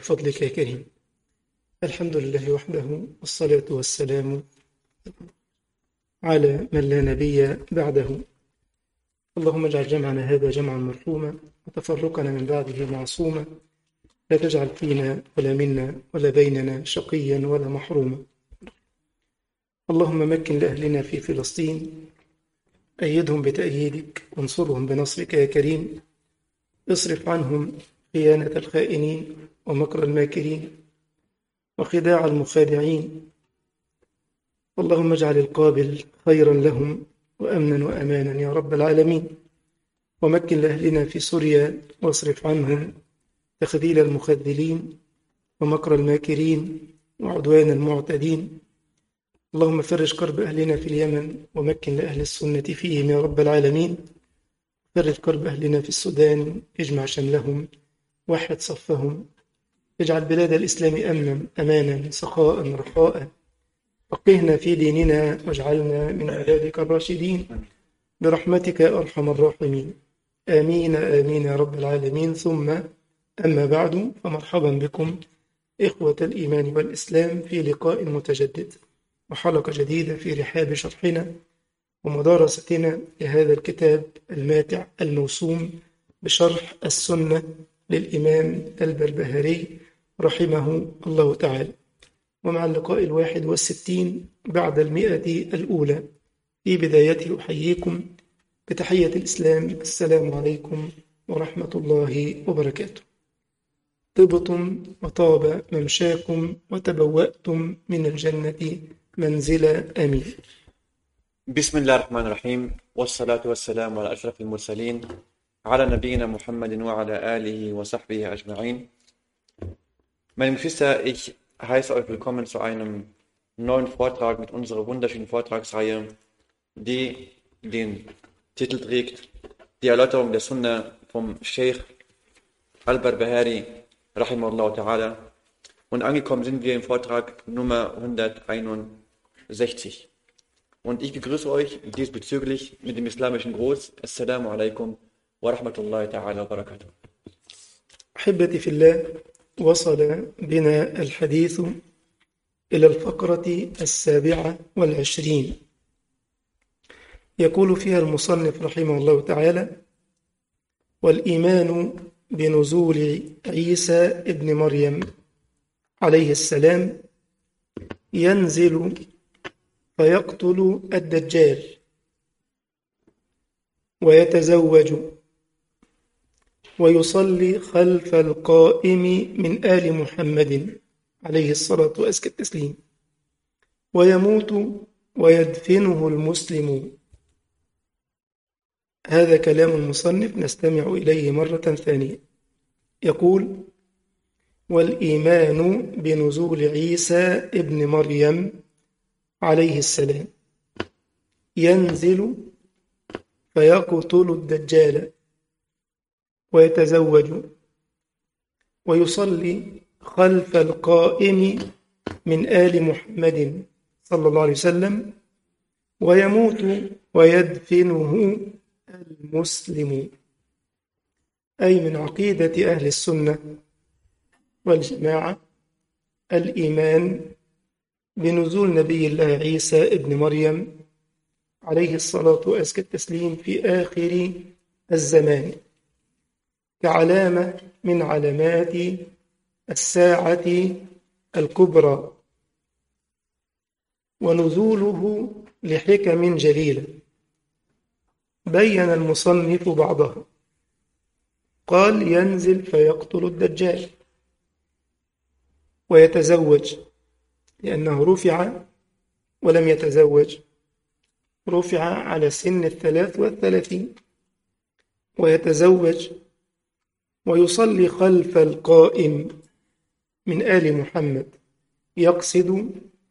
بفضلك يا كريم الحمد لله وحده والصلاة والسلام على من لا نبي بعده اللهم اجعل جمعنا هذا جمعا مرحوما وتفرقنا من بعده معصوما لا تجعل فينا ولا منا ولا بيننا شقيا ولا محروما اللهم مكن لأهلنا في فلسطين أيدهم بتأييدك وانصرهم بنصرك يا كريم اصرف عنهم خيانة الخائنين ومكر الماكرين وخداع المخادعين اللهم اجعل القابل خيرا لهم وأمنا وأمانا يا رب العالمين ومكن لأهلنا في سوريا واصرف عنهم تخذيل المخذلين ومكر الماكرين وعدوان المعتدين اللهم فرج كرب أهلنا في اليمن ومكن لأهل السنة فيهم يا رب العالمين فرج كرب أهلنا في السودان اجمع شملهم وحد صفهم اجعل بلاد الإسلام أمنا أمانا سخاء رخاء فقهنا في ديننا واجعلنا من عبادك الراشدين برحمتك يا أرحم الراحمين آمين آمين يا رب العالمين ثم أما بعد فمرحبا بكم إخوة الإيمان والإسلام في لقاء متجدد وحلقة جديدة في رحاب شرحنا ومدارستنا لهذا الكتاب الماتع الموسوم بشرح السنة للإمام البربهاري رحمه الله تعالى ومع اللقاء الواحد والستين بعد المئة الأولى في بدايته أحييكم بتحية الإسلام السلام عليكم ورحمة الله وبركاته طبتم وطاب ممشاكم وتبوأتم من الجنة منزلا آمين بسم الله الرحمن الرحيم والصلاة والسلام على أشرف المرسلين على نبينا Muhammad وعلى آله وصحبه أجمعين Meine Geschwister, ich heiße euch willkommen zu einem neuen Vortrag mit unserer wunderschönen Vortragsreihe, die den Titel trägt Die Erläuterung der Sunna vom Sheikh Al-Barbahari rahimahullah ta'ala und angekommen sind wir im Vortrag Nummer 161. Und ich begrüße euch diesbezüglich mit dem islamischen Gruß. Assalamu alaikum wa rahmatullahi ta'ala wa barakatuh. أحبتي في الله وصل بنا الحديث إلى الفقرة السابعة والعشرين يقول فيها المصنف رحمه الله تعالى والإيمان بنزول عيسى ابن مريم عليه السلام ينزل فيقتل الدجال ويتزوج ويصلي خلف القائم من آل محمد عليه الصلاة وأزكى التسليم ويموت ويدفنه المسلمون هذا كلام المصنف نستمع إليه مرة ثانية يقول والإيمان بنزول عيسى ابن مريم عليه السلام ينزل فيقتل الدجال ويتزوج ويصلي خلف القائم من آل محمد صلى الله عليه وسلم ويموت ويدفنه المسلم أي من عقيدة أهل السنة والجماعة الإيمان بنزول نبي الله عيسى ابن مريم عليه الصلاة وأزكى التسليم في آخر الزمان كعلامة من علامات الساعة الكبرى ونزوله لحكم جليلة بين المصنف بعضها قال ينزل فيقتل الدجال ويتزوج لأنه رفع ولم يتزوج رفع على سن الثلاث والثلاثين ويتزوج ويصلي خلف القائم من آل محمد يقصد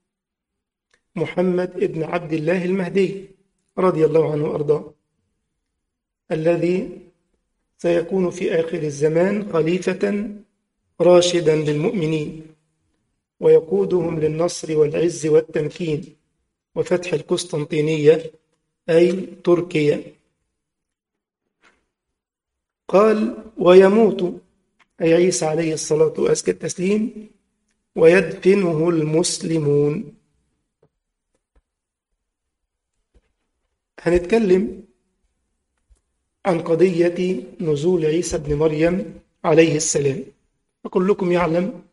محمد ابن عبد الله المهدي رضي الله عنه وأرضاه الذي سيكون في آخر الزمان خليفة راشدا للمؤمنين ويقودهم للنصر والعز والتمكين وفتح القسطنطينية أي تركيا قال ويموت أي عيسى عليه الصلاة وأزكى التسليم ويدفنه المسلمون هنتكلم عن قضية نزول عيسى بن مريم عليه السلام فكلكم يعلم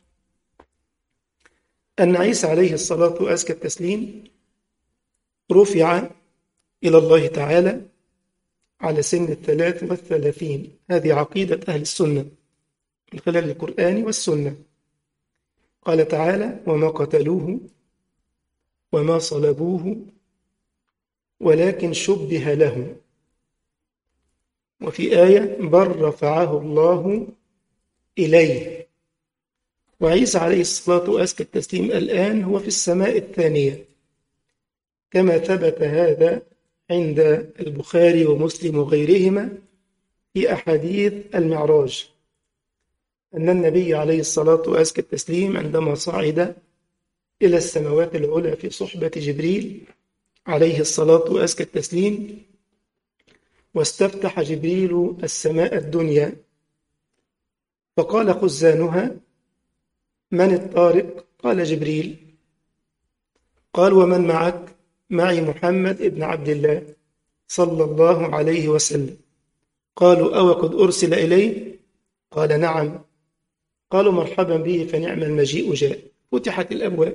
أن عيسى عليه الصلاة وأزكى التسليم رفع إلى الله تعالى على سن الثلاث والثلاثين هذه عقيدة أهل السنة من خلال القرآن والسنة قال تعالى وما قتلوه وما صلبوه ولكن شبه له وفي آية بل رفعه الله إليه وعيسى عليه الصلاة وأزكى التسليم الآن هو في السماء الثانية كما ثبت هذا عند البخاري ومسلم وغيرهما في أحاديث المعراج أن النبي عليه الصلاة وأزكى التسليم عندما صعد إلى السماوات العلى في صحبة جبريل عليه الصلاة وأزكى التسليم واستفتح جبريل السماء الدنيا فقال خزانها من الطارق قال جبريل قال ومن معك معي محمد ابن عبد الله صلى الله عليه وسلم قالوا أو قد أرسل إليه قال نعم قالوا مرحبا به فنعم المجيء جاء فتحت الأبواب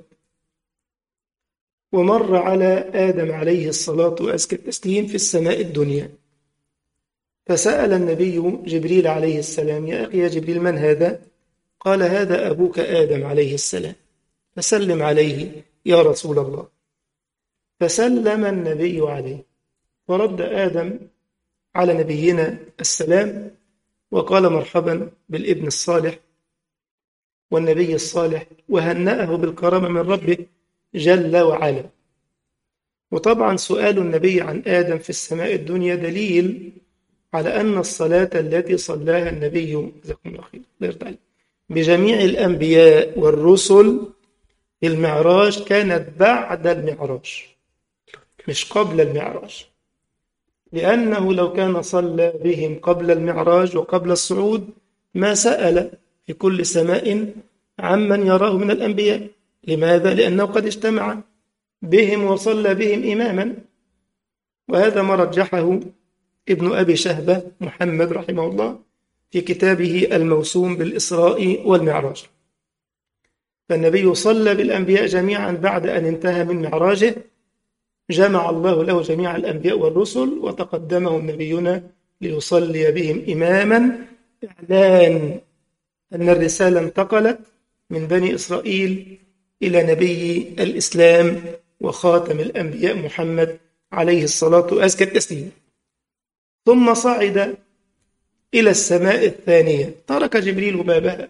ومر على آدم عليه الصلاة وأزكى التسليم في السماء الدنيا فسأل النبي جبريل عليه السلام يا أخي يا جبريل من هذا؟ قال هذا أبوك آدم عليه السلام فسلم عليه يا رسول الله فسلم النبي عليه فرد آدم على نبينا السلام وقال مرحبا بالابن الصالح والنبي الصالح وهنأه بالكرامة من ربه جل وعلا وطبعا سؤال النبي عن آدم في السماء الدنيا دليل على أن الصلاة التي صلاها النبي جزاكم الله خير الله يرضى عليك بجميع الأنبياء والرسل في المعراج كانت بعد المعراج مش قبل المعراج لأنه لو كان صلى بهم قبل المعراج وقبل الصعود ما سأل في كل سماء عمن يراه من الأنبياء لماذا؟ لأنه قد اجتمع بهم وصلى بهم إماما وهذا ما رجحه ابن أبي شهبة محمد رحمه الله في كتابه الموسوم بالإسراء والمعراج فالنبي صلى بالأنبياء جميعا بعد أن انتهى من معراجه جمع الله له جميع الأنبياء والرسل وتقدمهم نبينا ليصلي بهم إماما إعلان أن الرسالة انتقلت من بني إسرائيل إلى نبي الإسلام وخاتم الأنبياء محمد عليه الصلاة وأزكى التسليم ثم صعد إلى السماء الثانية ترك جبريل بابها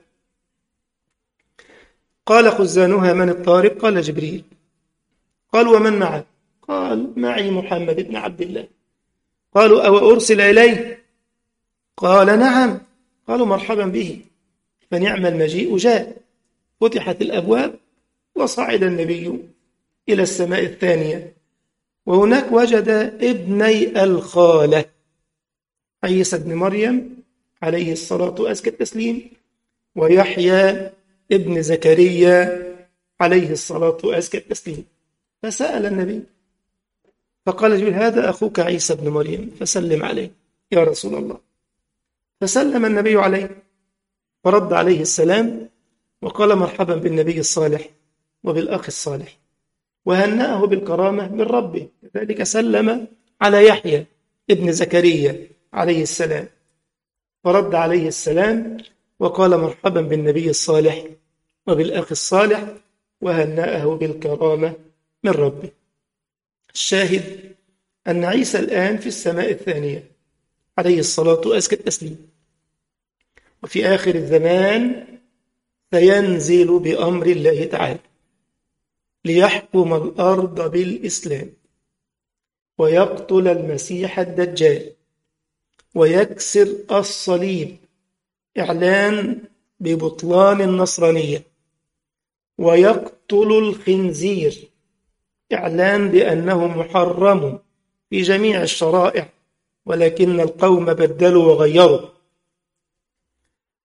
قال خزانها من الطارق قال جبريل قال ومن معك قال معي محمد بن عبد الله قالوا أو أرسل إليه قال نعم قالوا مرحبا به فنعم المجيء جاء فتحت الأبواب وصعد النبي إلى السماء الثانية وهناك وجد ابني الخالة عيسى بن مريم عليه الصلاة وأزكى التسليم ويحيى ابن زكريا عليه الصلاة وأزكى التسليم فسأل النبي فقال جبريل هذا أخوك عيسى بن مريم فسلم عليه يا رسول الله فسلم النبي عليه فرد عليه السلام وقال مرحبا بالنبي الصالح وبالأخ الصالح وهنأه بالكرامة من ربه كذلك سلم على يحيى ابن زكريا عليه السلام فرد عليه السلام وقال مرحبا بالنبي الصالح وبالأخ الصالح وهنأه بالكرامة من ربه الشاهد أن عيسى الآن في السماء الثانية عليه الصلاة وأزكى التسليم وفي آخر الزمان سينزل بأمر الله تعالى ليحكم الأرض بالإسلام ويقتل المسيح الدجال ويكسر الصليب إعلان ببطلان النصرانية ويقتل الخنزير إعلان بأنه محرم في جميع الشرائع ولكن القوم بدلوا وغيروا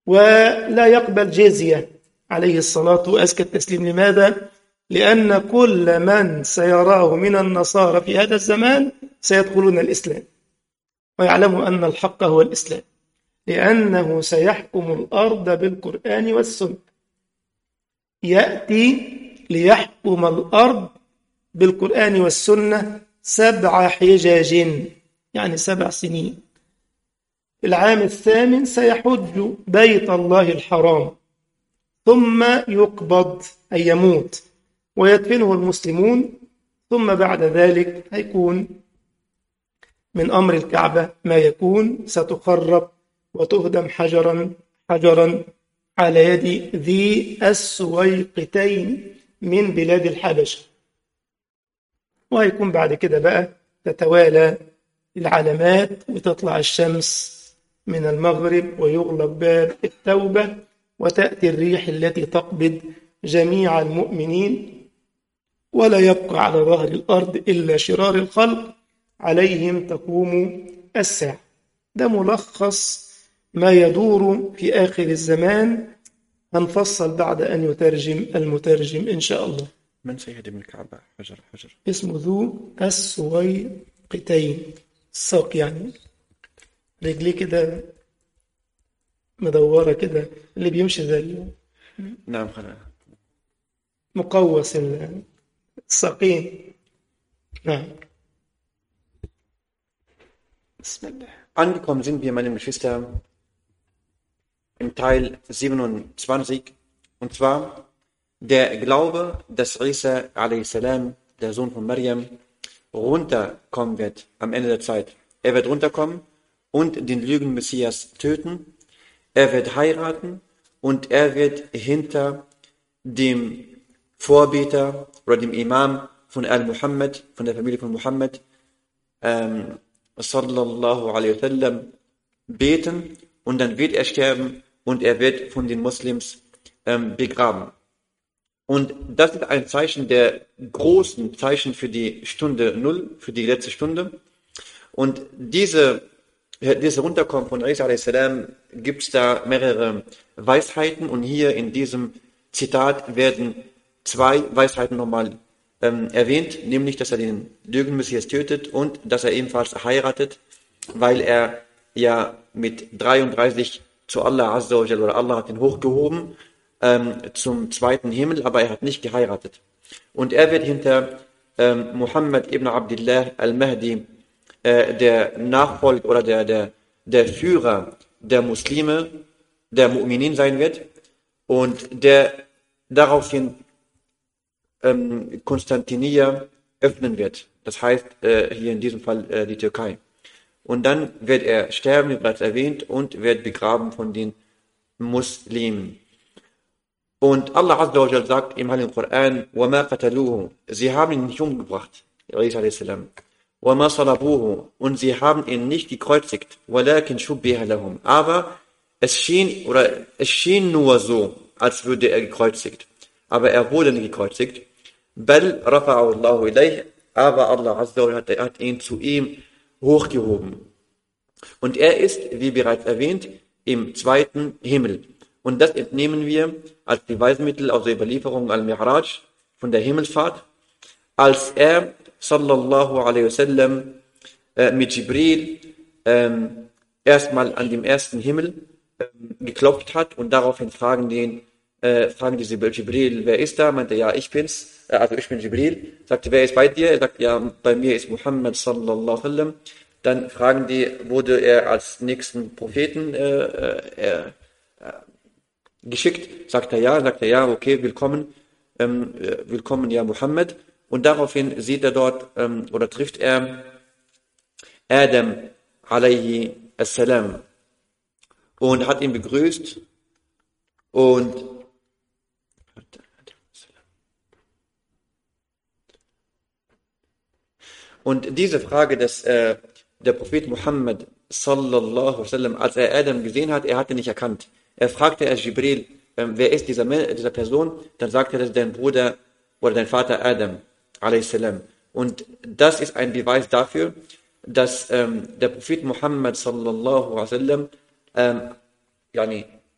ولا يقبل جزية عليه الصلاة وأزكى التسليم لماذا؟ لأن كل من سيراه من النصارى في هذا الزمان سيدخلون الإسلام ويعلموا أن الحق هو الإسلام لأنه سيحكم الأرض بالقرآن والسنة يأتي ليحكم الأرض بالقرآن والسنة سبع حجاج يعني سبع سنين في العام الثامن سيحج بيت الله الحرام ثم يقبض أي يموت ويدفنه المسلمون ثم بعد ذلك هيكون من أمر الكعبة ما يكون ستخرب وتهدم حجرا حجرا على يد ذي السويقتين من بلاد الحبشة وهيكون بعد كده بقى تتوالى العلامات وتطلع الشمس من المغرب ويغلق باب التوبة وتأتي الريح التي تقبض جميع المؤمنين ولا يبقى على ظهر الأرض إلا شرار الخلق عليهم تقوم الساعة ده ملخص ما يدور في آخر الزمان هنفصل بعد أن يترجم المترجم إن شاء الله من سيهدم الكعبة حجر حجر اسمه ذو السويقتين الساق يعني رجليه كده مدورة كده اللي بيمشي زي نعم خلاص مقوس الساقين نعم بسم الله Angekommen sind wir, meine Geschwister, im Teil 27, und zwar der Glaube, dass Isa a.s., der Sohn von Maryam, runterkommen wird am Ende der Zeit. Er wird runterkommen und den Lügen-Messias töten, er wird heiraten und er wird hinter dem Vorbeter oder dem Imam von Al-Muhammad, von der Familie von Muhammad, ähm, sallallahu alaihi wasallam, beten und dann wird er sterben und er wird von den Muslims ähm, begraben. Und das ist ein Zeichen der großen Zeichen für die Stunde Null, für die letzte Stunde. Und diese, diese Runterkommen von Isa a.s. gibt es da mehrere Weisheiten und hier in diesem Zitat werden zwei Weisheiten nochmal ähm, erwähnt, nämlich, dass er den Lügenmessias tötet und dass er ebenfalls heiratet, weil er ja mit 33 zu Allah Azza wa Jalla, oder Allah hat ihn hochgehoben ähm, zum zweiten Himmel, aber er hat nicht geheiratet. Und er wird hinter ähm, Muhammad ibn Abdullah al-Mahdi, äh, der Nachfolger oder der, der, der Führer der Muslime, der Mu'minin sein wird und der daraufhin ähm, Konstantinia öffnen wird. Das heißt äh, hier in diesem Fall äh, die Türkei. Und dann wird er sterben, wie bereits erwähnt, und wird begraben von den Muslimen. Und Allah Azza wa Jal sagt im Heiligen Koran, وَمَا قَتَلُوهُ Sie haben ihn nicht umgebracht, Isa a.s. وَمَا صَلَبُوهُ Und sie haben ihn nicht gekreuzigt, وَلَكِنْ شُبِّهَ لَهُمْ Aber es schien, oder es schien nur so, als würde er gekreuzigt. Aber er wurde nicht gekreuzigt. بَلْ رَفَعَهُ اللَّهُ إِلَيْهِ Aber Allah Azza wa Jal hat, hat ihn zu ihm hochgehoben. Und er ist, wie bereits erwähnt, im zweiten Himmel. Und das entnehmen wir als Beweismittel aus der Überlieferung al-Mi'raj von der Himmelfahrt, als er, sallallahu alaihi wasallam, äh, mit Jibril ähm, erstmal an dem ersten Himmel äh, geklopft hat und daraufhin fragen den, äh, fragen diese Jibril, wer ist da? Meinte, ja, ich bin's, äh, also ich bin Jibril. Sagte, wer ist bei dir? Er sagt, ja, bei mir ist Muhammad sallallahu alaihi wasallam. Dann fragen die, wurde er als nächsten Propheten äh, äh, äh, geschickt? Sagt er ja, sagt er ja, okay, willkommen, ähm, äh, willkommen ja Muhammad. Und daraufhin sieht er dort ähm, oder trifft er Adam alayhi assalam und hat ihn begrüßt und und diese Frage, dass äh, der Prophet Muhammad sallallahu alaihi wasallam, als er Adam gesehen hat, er hatte nicht erkannt. Er fragte erst Jibril, ähm, wer ist dieser, dieser Person? Dann sagte er, das ist dein Bruder oder dein Vater Adam a.s. Und das ist ein Beweis dafür, dass ähm, der Prophet Muhammad sallallahu alaihi wasallam ähm, yani,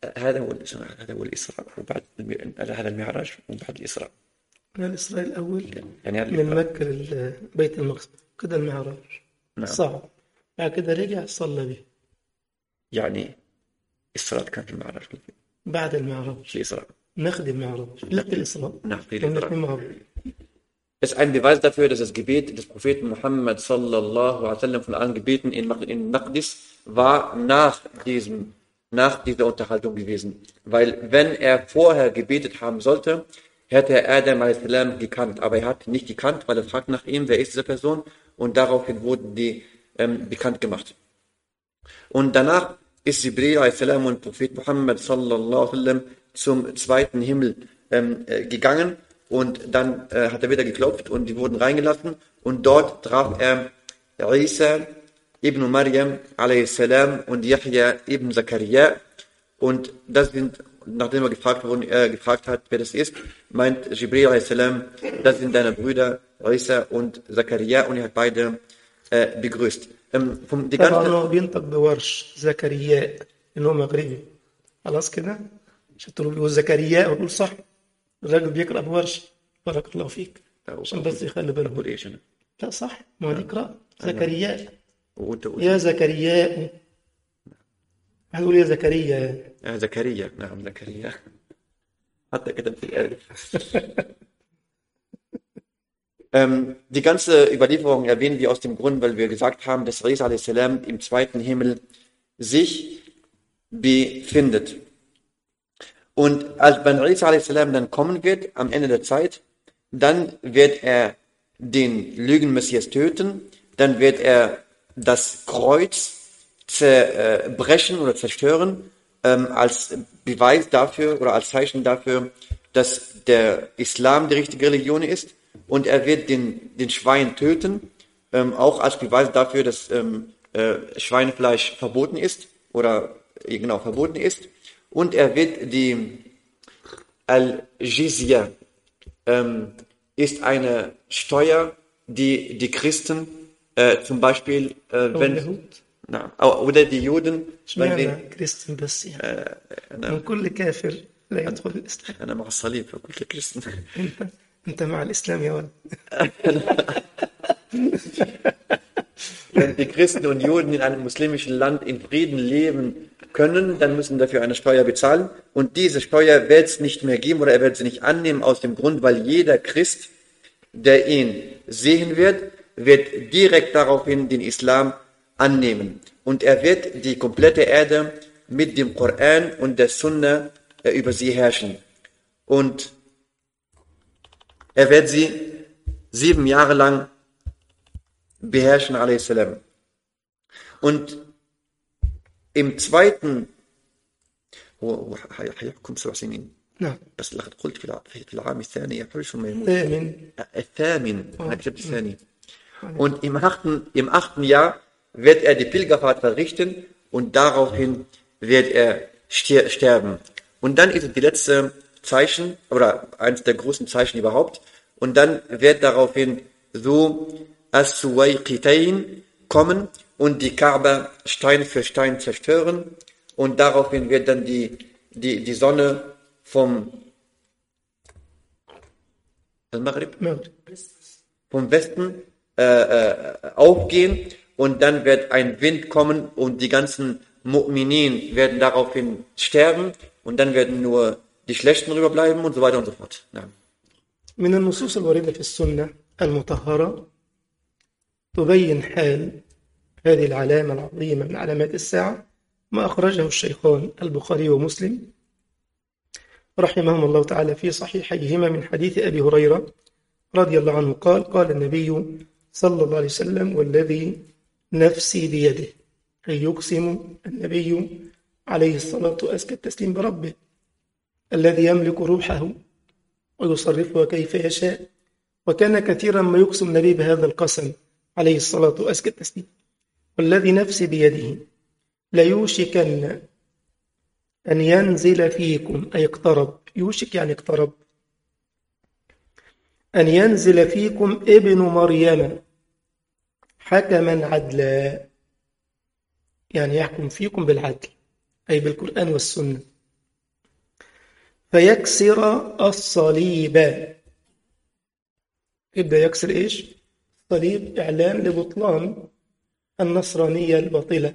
هذا هو الإسراء هذا هو الإسراء وبعد الم- هذا المعراج وبعد الإسراء من الإسراء الأول يعني هذا من الإسراء. مكة لبيت المقدس كده المعراج نعم. صعب بعد كده رجع صلى به يعني إسراء كان في المعراج بعد المعراج في الإسراء ناخد المعراج لا الإسراء nach في لأن الإسراء الاثنين مع بعض. ist ein Beweis dafür, dass das Gebet des Propheten Muhammad sallallahu alaihi wasallam von allen Gebeten in, Maq- in Maqdis war nach diesem, nach dieser Unterhaltung gewesen. Weil wenn er vorher gebetet haben sollte, hätte er Adam a.s. gekannt. Aber er hat ihn nicht gekannt, weil er fragt nach ihm, wer ist diese Person? Und daraufhin wurden die ähm, bekannt gemacht. Und danach ist Jibril a.s. und Prophet Muhammad sallallahu alaihi wasallam zum zweiten Himmel ähm, äh, gegangen und dann äh, hat er wieder geklopft und die wurden reingelassen und dort traf er Isa ibn Maryam a.s. und Yahya ibn Zakaria und das sind, nachdem er gefragt, worden, äh, gefragt hat, wer das ist, meint Jibril a.s., das sind deine Brüder Isa und Zakaria und er hat beide äh, begrüßt. Ähm, vom, die طبعا ganze, هو بينطق بورش زكرياء لأن هو مغربي خلاص كده عشان تقول بيقول زكرياء وتقول صح الراجل بيقرأ بورش بارك الله فيك عشان بس يخلي بالهم أقول إيش أنا لا صح ما هو دي قراءة زكرياء وأنت قلت يا زكرياء هتقول يا زكريا آه زكريا نعم زكريا حتى كتب في الألف ähm, die ganze Überlieferung erwähnen wir aus dem Grund, weil wir gesagt haben, dass Isa a.s. im zweiten Himmel sich befindet. Und als wenn Isa a.s. dann kommen wird, am Ende der Zeit, dann wird er den Lügenmessias töten, dann wird er das Kreuz zerbrechen oder zerstören, ähm, als Beweis dafür oder als Zeichen dafür, dass der Islam die richtige Religion ist. Und er wird den, den Schwein töten, ähm, auch als Beweis dafür, dass ähm, äh, Schweinefleisch verboten ist oder äh, genau verboten ist. Und er wird die Al-Jizya ähm, ist eine Steuer, die die Christen äh, zum Beispiel, äh, أو wenn, اليهود na, oder die Juden, wenn sie, اشمعنى كريستيان بس يعني من كل كافر لا يدخل الإسلام أنا مع الصليب فقلت Christen. أنت أنت مع الإسلام يا ولد Wenn die Christen und Juden in einem muslimischen Land in Frieden leben können, dann müssen dafür eine Steuer bezahlen. Und diese Steuer wird es nicht mehr geben oder er wird sie nicht annehmen aus dem Grund, weil jeder Christ, der ihn sehen wird, wird direkt daraufhin den Islam annehmen. Und er wird die komplette Erde mit dem Koran und der Sunna äh, über sie herrschen. Und er wird sie sieben Jahre lang beherrschen, a.s. Und im zweiten, هو هو حي- حيحكم سبع سنين نعم بس لقد قلت في الع- في العام الثاني يحول ثم يموت ثامن الثامن أنا كتبت الثاني und im achten, im achten Jahr wird er die Pilgerfahrt verrichten und daraufhin wird er stir sterben. Und dann ist es die letzte Zeichen oder eines der großen Zeichen überhaupt. Und dann wird daraufhin so As-Suwayqitayn kommen und die Kaaba Stein für Stein zerstören. Und daraufhin wird dann die, die, die Sonne vom Al-Maghrib مغرب vom Westen äh, äh, aufgehen und dann wird ein Wind kommen und die ganzen Mu'minin werden daraufhin sterben und dann werden nur die Schlechten rüberbleiben und so weiter und so fort. Ja. من النصوص الواردة في السنة المطهرة تبين حال هذه العلامة العظيمة من علامات الساعة ما أخرجه الشيخان البخاري ومسلم رحمهم الله تعالى في صحيحيهما من حديث أبي هريرة رضي الله عنه قال قال النبي صلى الله عليه وسلم والذي نفسي بيده أي يقسم النبي عليه الصلاة وأزكى التسليم بربه الذي يملك روحه ويصرفها كيف يشاء وكان كثيرا ما يقسم النبي بهذا القسم عليه الصلاة وأزكى التسليم والذي نفسي بيده ليوشكن أن ينزل فيكم أي اقترب يوشك يعني اقترب أن ينزل فيكم ابن مريم حكما عدلا يعني يحكم فيكم بالعدل أي بالقرآن والسنة فيكسر الصليب يبدأ يكسر إيش؟ صليب إعلان لبطلان النصرانية الباطلة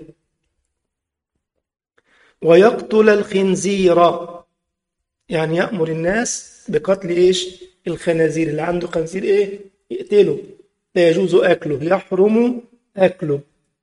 ويقتل الخنزير يعني يأمر الناس بقتل إيش؟ الخنازير اللي عنده خنزير إيه؟ يقتله لا يجوز أكله يحرم أكله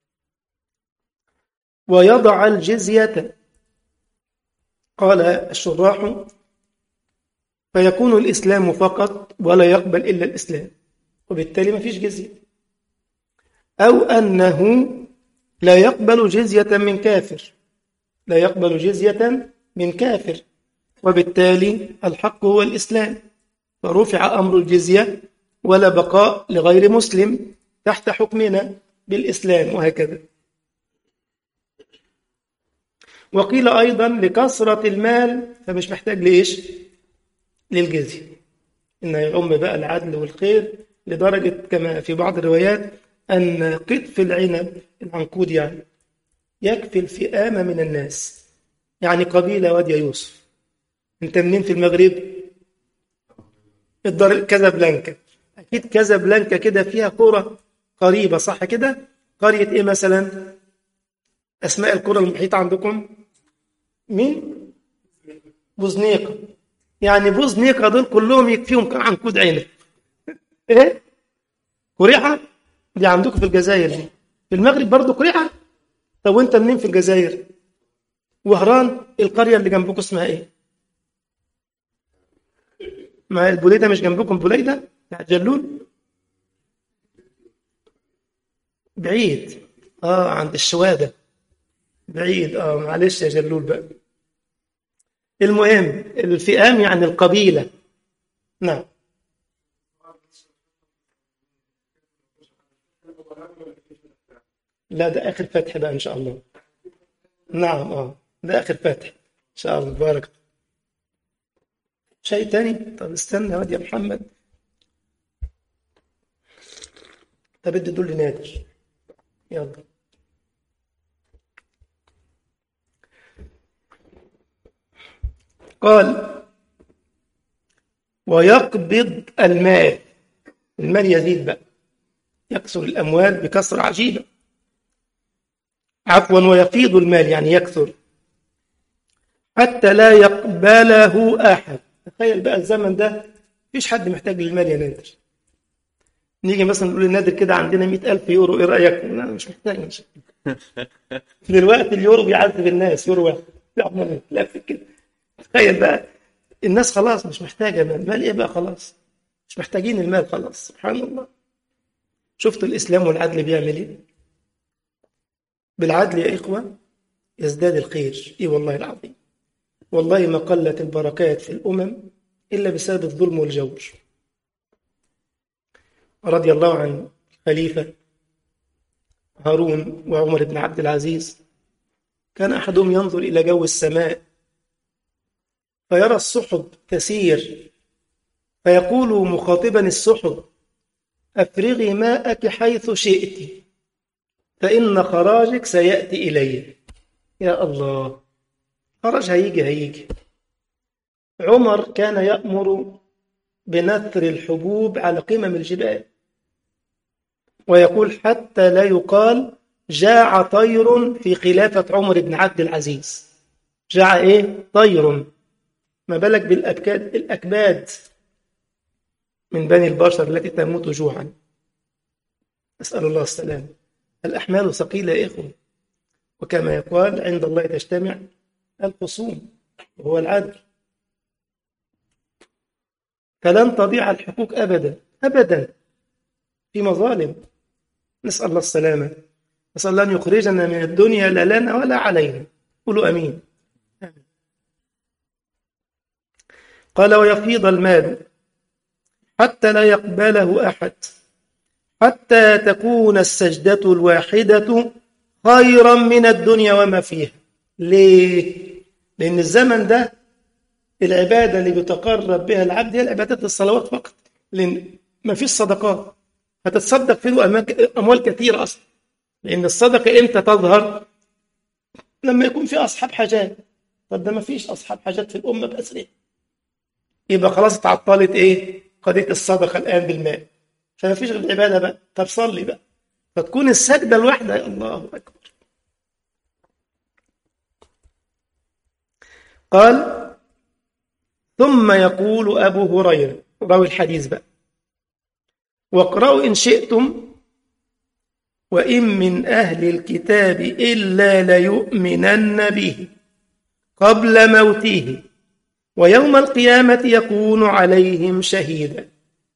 ويضع الجزية قال الشراح فيكون الإسلام فقط ولا يقبل إلا الإسلام وبالتالي ما فيش جزية أو أنه لا يقبل جزية من كافر لا يقبل جزية من كافر وبالتالي الحق هو الإسلام فرفع أمر الجزية ولا بقاء لغير مسلم تحت حكمنا بالإسلام وهكذا وقيل أيضا لكثرة المال فمش محتاج لإيش للجزية إن يعم بقى العدل والخير لدرجة كما في بعض الروايات أن قطف العنب العنقود يعني يكفي الفئامة من الناس يعني قبيلة وادي يوسف أنت منين في المغرب الدار كازابلانكا أكيد كازابلانكا كده فيها قرى قريبة صح كده قرية إيه مثلا أسماء القرى المحيطة عندكم مين بوزنيقة يعني بوزنيقة دول كلهم يكفيهم كم عنقود عنب إيه قريحة دي عندكم في الجزائر دي في المغرب برضه قريحة طب وانت منين في الجزائر وهران القرية اللي جنبكم اسمها ايه ما البوليدة مش جنبكم بوليدة بتاع جلول بعيد اه عند الشوادة بعيد اه معلش يا جلول بقى المهم الفئام يعني القبيلة نعم لا ده آخر فتح بقى إن شاء الله نعم اه ده آخر فتح إن شاء الله بارك شيء تاني طب استنى واد يا محمد طب ادي دول لنادر يلا قال ويقبض المال المال يزيد بقى يكثر الأموال بكثرة عجيبة عفوا ويفيض المال يعني يكثر حتى لا يقبله أحد تخيل بقى الزمن ده مفيش حد محتاج للمال يا نادر نيجي مثلا نقول لنادر كده عندنا مئة ألف يورو إيه رأيك؟ لا مش محتاج مش دلوقتي اليورو بيعذب الناس يورو واحد بيعمل لف كده تخيل بقى الناس خلاص مش محتاجة مال مال إيه بقى خلاص مش محتاجين المال خلاص سبحان الله شفتوا الإسلام والعدل بيعمل إيه بالعدل يا إخوة يزداد الخير إيه والله العظيم والله ما قلت البركات في الأمم إلا بسبب الظلم والجور رضي الله عن خليفة هارون وعمر بن عبد العزيز كان أحدهم ينظر إلى جو السماء فيرى السحب تسير فيقول مخاطبا السحب أفرغي ماءك حيث شئت فإن خراجك سيأتي إلي يا الله خرج هيجي هيجي عمر كان يأمر بنثر الحبوب على قمم الجبال ويقول حتى لا يقال جاع طير في خلافة عمر بن عبد العزيز جاع إيه؟ طير ما بالك بالأكباد الأكباد من بني البشر التي تموت جوعا أسأل الله السلام الأحمال ثقيلة يا إخوة وكما يقال عند الله تجتمع الخصوم وهو العدل فلن تضيع الحقوق أبدا أبدا في مظالم نسأل الله السلامة نسأل الله أن يخرجنا من الدنيا لا لنا ولا علينا قولوا أمين قال ويفيض المال حتى لا يقبله أحد حتى تكون السجدة الواحدة خيرا من الدنيا وما فيها ليه؟ لأن الزمن ده العبادة اللي بيتقرب بها العبد هي العبادات الصلوات فقط لأن ما فيش صدقات هتتصدق فيه أموال كثيرة أصلا لأن الصدقة إمتى تظهر؟ لما يكون في أصحاب حاجات طب ده ما فيش أصحاب حاجات في الأمة بأسرها يبقى خلاص اتعطلت ايه قضيه الصدقه الان بالمال فما فيش غير العباده بقى طب صلي بقى فتكون السجده الواحده يا الله اكبر قال ثم يقول ابو هريره راوي الحديث بقى واقرأوا إن شئتم وإن من أهل الكتاب إلا ليؤمنن به قبل موته ويوم القيامة يكون عليهم شهيدا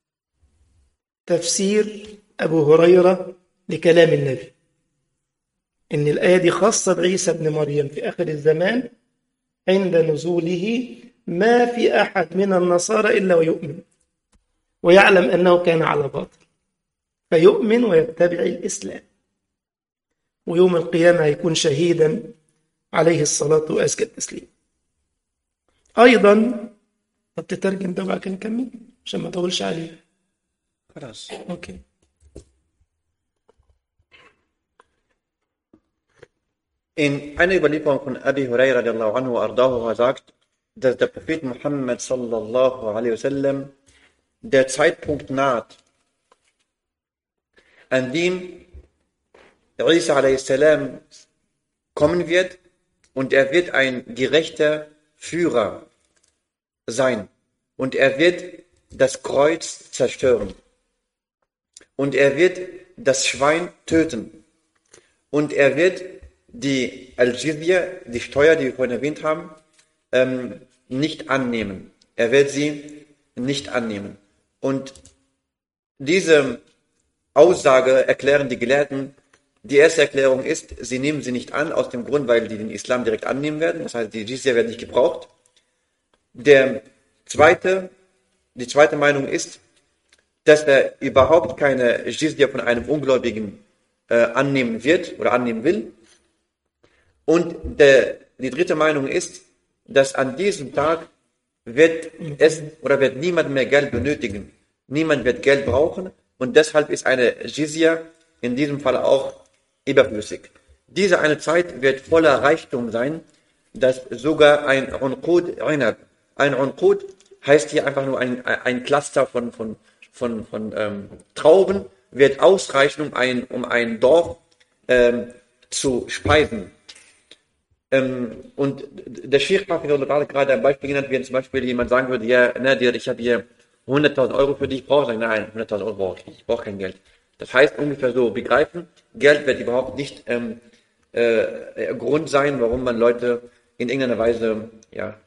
تفسير أبو هريرة لكلام النبي إن الآية دي خاصة بعيسى بن مريم في آخر الزمان عند نزوله ما في أحد من النصارى إلا ويؤمن ويعلم أنه كان على باطل فيؤمن ويتبع الإسلام ويوم القيامة هيكون شهيدا عليه الصلاة وأزكى التسليم أيضا طب تترجم ده بقى نكمل عشان ما أطولش عليه خلاص أوكي In einer Überlieferung von Abi Huraira radiallahu anhu ardahu sagt, dass der Prophet Muhammad sallallahu alaihi wasallam der Zeitpunkt naht, an dem Isa a.s. kommen wird und er wird ein gerechter Führer sein und er wird das Kreuz zerstören und er wird das Schwein töten und er wird die Al-Jizya, die Steuer, die wir vorhin erwähnt haben, ähm, nicht annehmen. Er wird sie nicht annehmen. Und diese Aussage erklären die Gelehrten. Die erste Erklärung ist, sie nehmen sie nicht an, aus dem Grund, weil die den Islam direkt annehmen werden. Das heißt, die Jizya wird nicht gebraucht. Der zweite, die zweite Meinung ist, dass er überhaupt keine Jizya von einem Ungläubigen äh, annehmen wird oder annehmen will. Und der, die dritte Meinung ist, dass an diesem Tag wird es oder wird niemand mehr Geld benötigen. Niemand wird Geld brauchen und deshalb ist eine Jizya in diesem Fall auch überflüssig. Diese eine Zeit wird voller Reichtum sein, dass sogar ein Unqud erinnert. Ein Unqud heißt hier einfach nur ein, ein Cluster von, von, von, von ähm, Trauben, wird ausreichen, um ein, um ein Dorf ähm, zu speisen. Ähm, und der Sheikh hat gerade ein Beispiel genannt, wenn zum Beispiel jemand sagen würde, ja, Nadir, ich habe hier 100.000 Euro für dich, brauche ich nein, 100.000 Euro brauche ich nicht, ich brauche kein Geld. Das heißt ungefähr so, begreifen, Geld wird überhaupt nicht ähm, äh, Grund sein, warum man Leute in irgendeiner Weise ja,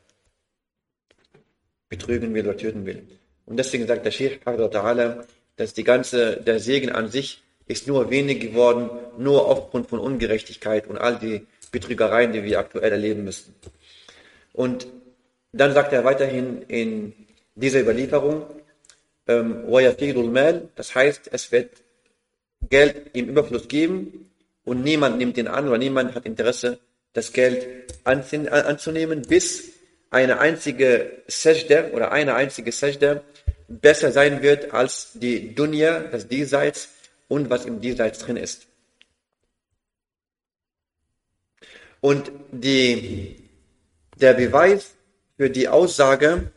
betrügen will oder töten will. Und deswegen sagt der Sheikh Ta'ala, dass die ganze, der Segen an sich ist nur wenig geworden, nur aufgrund von Ungerechtigkeit und all die Betrügereien, die wir aktuell erleben müssen. Und dann sagt er weiterhin in dieser Überlieferung, ähm, mal, das heißt, es wird Geld im Überfluss geben und niemand nimmt ihn an oder niemand hat Interesse, das Geld anzunehmen, bis eine einzige Sajda oder eine einzige Sajda besser sein wird als die Dunya, das Diesseits und was im Diesseits drin ist. Und die, der Beweis für die Aussage,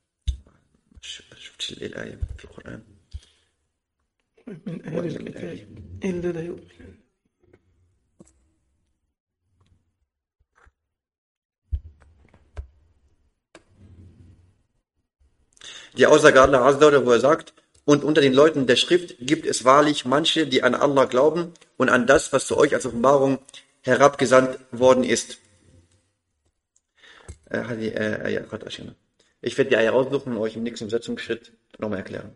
من أهل الكتاب إلا لا يؤمن Die Aussage Allah Azza wo er sagt, und unter den Leuten der Schrift gibt es wahrlich manche, die an Allah glauben und an das, was zu euch als Offenbarung herabgesandt worden ist. Ich werde die Eier raussuchen und euch im nächsten Übersetzungsschritt nochmal erklären.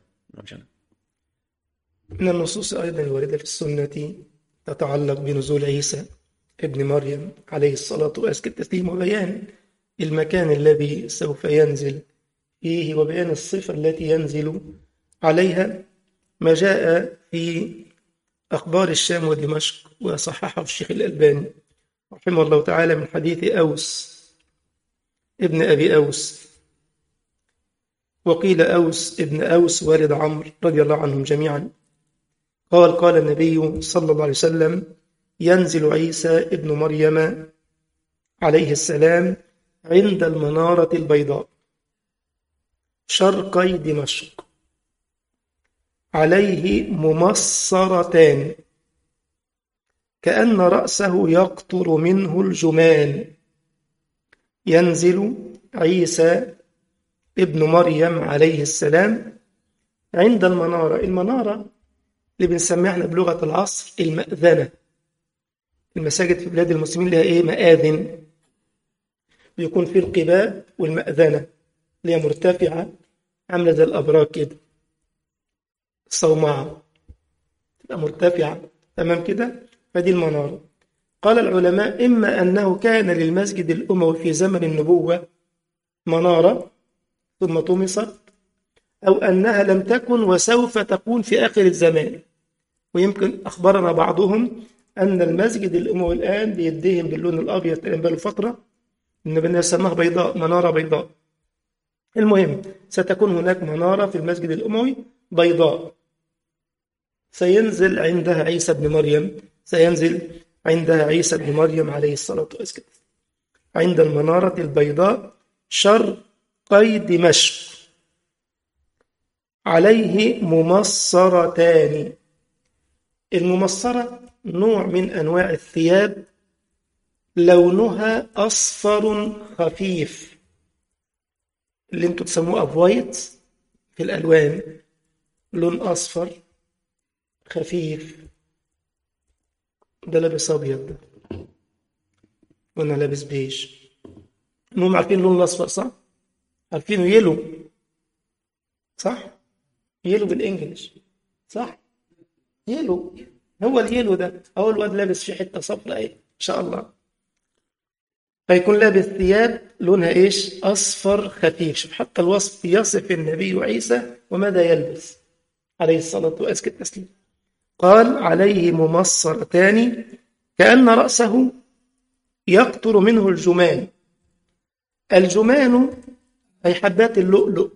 من النصوص أيضا الواردة في السنة تتعلق بنزول عيسى ابن مريم عليه الصلاة وأزكى التسليم وبيان المكان الذي سوف ينزل فيه وبيان الصفة التي ينزل عليها ما جاء في أخبار الشام ودمشق وصححه الشيخ الألباني رحمه الله تعالى من حديث أوس ابن أبي أوس وقيل أوس ابن أوس والد عمرو رضي الله عنهم جميعا قال قال النبي صلى الله عليه وسلم ينزل عيسى ابن مريم عليه السلام عند المنارة البيضاء شرقي دمشق عليه ممصرتان كأن رأسه يقطر منه الجمان ينزل عيسى ابن مريم عليه السلام عند المنارة المنارة اللي بنسميها احنا بلغة العصر المأذنة المساجد في بلاد المسلمين لها ايه مآذن بيكون في القباب والمأذنة اللي هي مرتفعة عاملة زي الأبراج كده صومعة تبقى مرتفعة تمام كده فدي المنارة قال العلماء إما أنه كان للمسجد الأموي في زمن النبوة منارة ثم طمست أو أنها لم تكن وسوف تكون في آخر الزمان ويمكن أخبرنا بعضهم أن المسجد الأموي الآن بيدهن باللون الأبيض تقريبا بقاله فترة النبي سماها بيضاء منارة بيضاء المهم ستكون هناك منارة في المسجد الأموي بيضاء سينزل عندها عيسى بن مريم سينزل عندها عيسى بن مريم عليه الصلاة والسلام عند المنارة البيضاء شرقي دمشق عليه ممصرتان الممصرة نوع من أنواع الثياب لونها أصفر خفيف اللي انتوا تسموه أبوايت في الألوان لون أصفر خفيف ده لابس أبيض ده وأنا لابس بيج المهم عارفين اللون الأصفر صح؟ عارفينه يلو صح؟ يلو بالإنجلش صح؟ يلو هو اليلو ده هو الواد لابس فيه حتة صفراء ايه إن شاء الله فيكون لابس ثياب لونها ايش اصفر خفيف شوف حتى الوصف يصف النبي عيسى وماذا يلبس عليه الصلاه وازكى التسليم قال عليه ممصرتان كان راسه يقطر منه الجمان الجمان اي حبات اللؤلؤ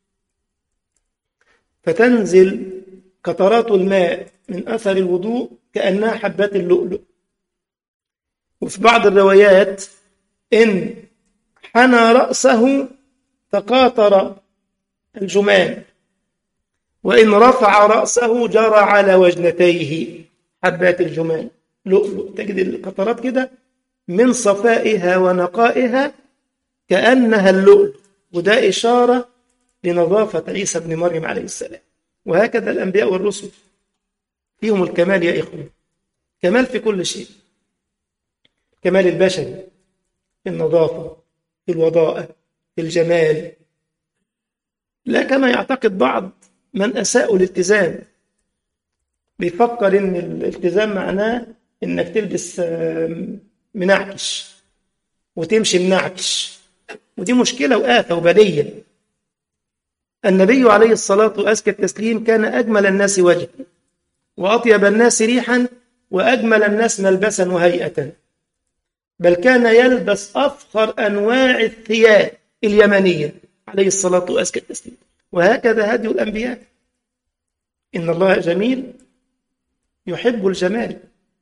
فتنزل قطرات الماء من اثر الوضوء كانها حبات اللؤلؤ وفي بعض الروايات إن حنى رأسه تقاطر الجمان وإن رفع رأسه جرى على وجنتيه حبات الجمان لؤلؤ تجد القطرات كده من صفائها ونقائها كأنها اللؤلؤ وده إشارة لنظافة عيسى بن مريم عليه السلام وهكذا الأنبياء والرسل فيهم الكمال يا إخوة كمال في كل شيء كمال البشري في النظافة في الوضاءة في الجمال لا كما يعتقد بعض من أساءوا الالتزام بيفكر إن الالتزام معناه إنك تلبس منعكش وتمشي منعكش ودي مشكلة وآفة وبلية النبي عليه الصلاة وأزكى التسليم كان أجمل الناس وجها وأطيب الناس ريحا وأجمل الناس ملبسا وهيئة بل كان يلبس أفخر أنواع الثياب اليمنية عليه الصلاة وأزكى التسليم وهكذا هدي الأنبياء إن الله جميل يحب الجمال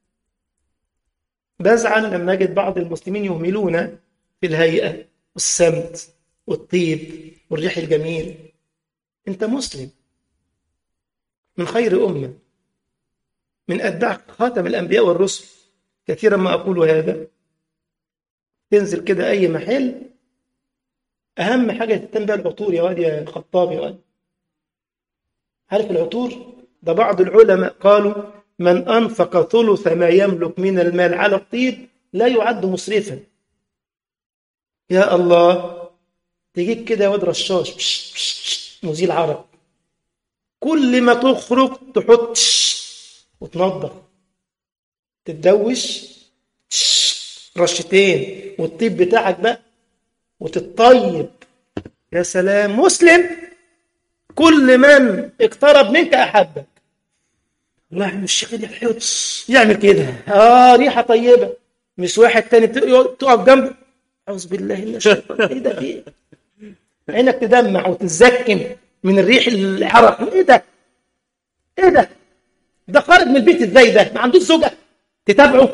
بزعل لما أجد بعض المسلمين يهملون في الهيئة والسمت والطيب والريح الجميل أنت مسلم من خير أمة من أتباع خاتم الأنبياء والرسل كثيرا ما أقول هذا تنزل كده أي محل أهم حاجة تهتم بها العطور يا واد يا خطاب يا واد عارف العطور ده بعض العلماء قالوا من أنفق ثلث ما يملك من المال على الطيب لا يعد مسرفا يا الله تجيب كده يا واد رشاش بش بش بش مزيل عرق كل ما تخرج تحط وتنظف تتدوش رشتين والطيب بتاعك بقى وتطيب يا سلام مسلم كل من اقترب منك احبك الله يعمل الشيخ دي الحلو يعمل كده اه ريحه طيبه مش واحد تاني تقف جنبه اعوذ بالله من الشيطان ايه ده في ايه عينك تدمع وتزكم من الريح العرق ايه ده ايه ده ده خارج من البيت ازاي ده ما عندوش زوجه تتابعه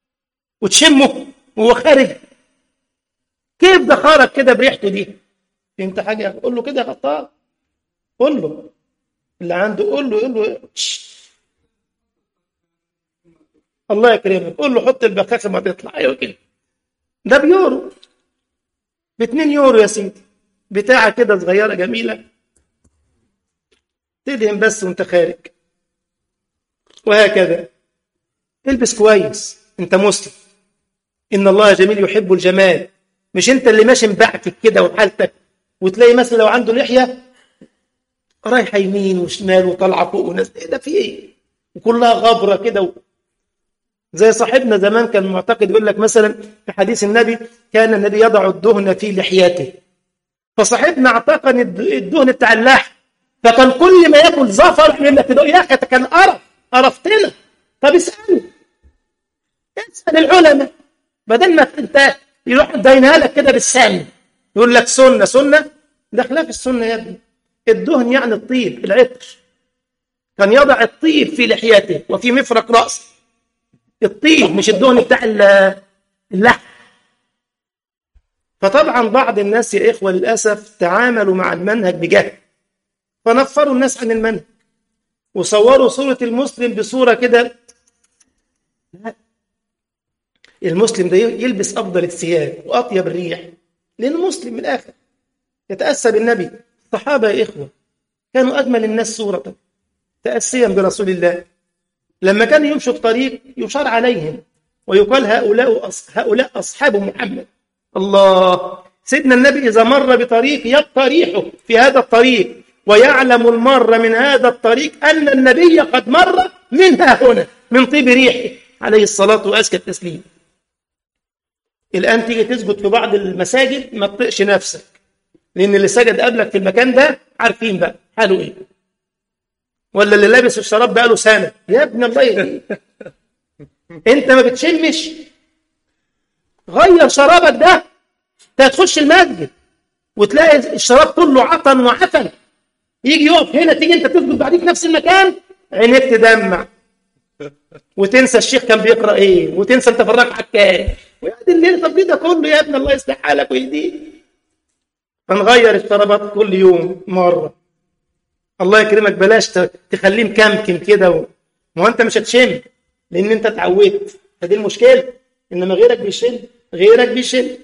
وتشمه وهو خارج كيف ده خرج كده بريحته دي فهمت حاجة قول له كده يا خطاب قول له اللي عنده قول له قول له شش. الله يكرمك قول له حط البخاخة ما تطلع ايوه كده ده بيورو ب 2 يورو يا سيدي بتاعة كده صغيرة جميلة تدهن بس وانت خارج وهكذا البس كويس انت مسلم ان الله جميل يحب الجمال مش انت اللي ماشي مبعكك كده وحالتك وتلاقي مثلا لو عنده لحيه رايحه يمين وشمال وطالعه فوق وناس ايه ده في ايه وكلها غبره كده و... زي صاحبنا زمان كان معتقد يقول لك مثلا في حديث النبي كان النبي يضع الدهن في لحيته فصاحبنا اعتقد الدهن بتاع اللحم فكان كل ما ياكل زفر يقول لك يا اخي كان قرف قرفتنا طب اسالني اسال العلماء بدل ما انت يروح داينها لك كده بالسم يقول لك سنه سنه ده خلاف السنه يا ابني الدهن يعني الطيب العطر كان يضع الطيب في لحيته وفي مفرق راسه الطيب مش الدهن بتاع اللحم فطبعا بعض الناس يا إخوة للأسف تعاملوا مع المنهج بجهل فنفروا الناس عن المنهج وصوروا صورة المسلم بصورة كده لا. المسلم ده يلبس أفضل الثياب وأطيب الريح لأنه مسلم من الآخر يتأسى بالنبي الصحابة يا إخوة كانوا أجمل الناس صورة تأسيا برسول الله لما كانوا يمشوا في طريق يشار عليهم ويقال هؤلاء هؤلاء أصحاب محمد الله سيدنا النبي إذا مر بطريق يبقى ريحه في هذا الطريق ويعلم المر من هذا الطريق أن النبي قد مر منها هنا من طيب ريحه عليه الصلاة وأزكى التسليم الآن تيجي تسجد في بعض المساجد ما تطقش نفسك لأن اللي سجد قبلك في المكان ده عارفين بقى حاله إيه ولا اللي لابس الشراب بقى له سنة يا ابن الله يهديك أنت ما بتشمش غير شرابك ده انت هتخش المسجد وتلاقي الشراب كله عطن وعفن يجي يقف هنا تيجي انت تسجد بعدين في نفس المكان عينيك تدمع وتنسى الشيخ كان بيقرا ايه وتنسى انت في الركعه الكام ويقعد الليل طب ده كله يا ابن الله يصلح حالك ويهديك فنغير الشرابات كل يوم مره الله يكرمك بلاش تخليه مكمكم كده و... ما هو انت مش هتشم لان انت اتعودت فدي المشكله انما غيرك بيشم غيرك بيشم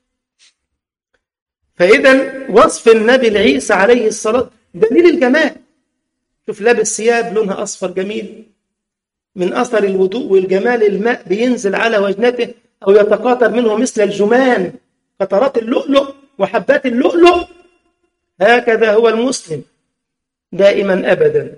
فإذا وصف النبي لعيسى عليه الصلاة دليل الجمال شوف لابس ثياب لونها أصفر جميل من أثر الوضوء والجمال الماء بينزل على وجنته أو يتقاطر منه مثل الجمان قطرات اللؤلؤ وحبات اللؤلؤ هكذا هو المسلم دائما أبدا